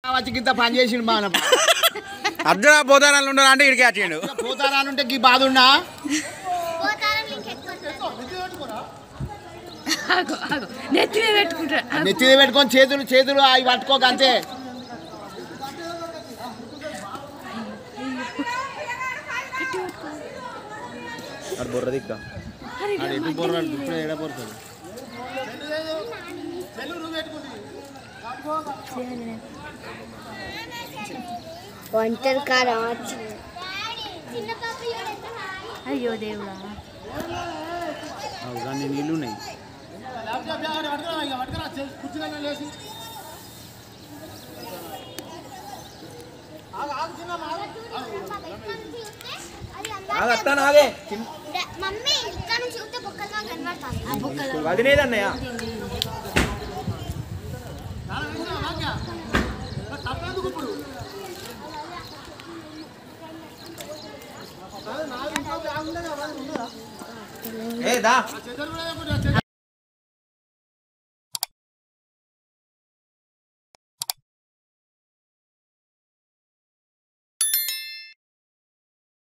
వచ్చి గింత పని చేసిండు మనం అర్జున బోధానాలు ఉండాలి అంటే ఇక్కడికి వచ్చిండు పోతారానుంటే గీ బాధ ఉన్నా ఆగో ఆగో నెత్తి మీద పెట్టుకుంటా నెత్తిది పెట్టుకొని చేతులు చేతులు అవి పట్టుకోక అంతే బుర్ర దిక్క ఆడు ఎటు పోరాడు ఇప్పుడే ఎడ పోతాడు ఒంటరి కారం వచ్చి అయ్యో దేవుడా కానీ నీళ్ళు ఉన్నాయి మమ్మీ ఇక్కడ నుంచి చూస్తే బొక్కలుగా కనబడతాను ఆ బొక్కలు వదిలేదన్నయ్య ఏ దా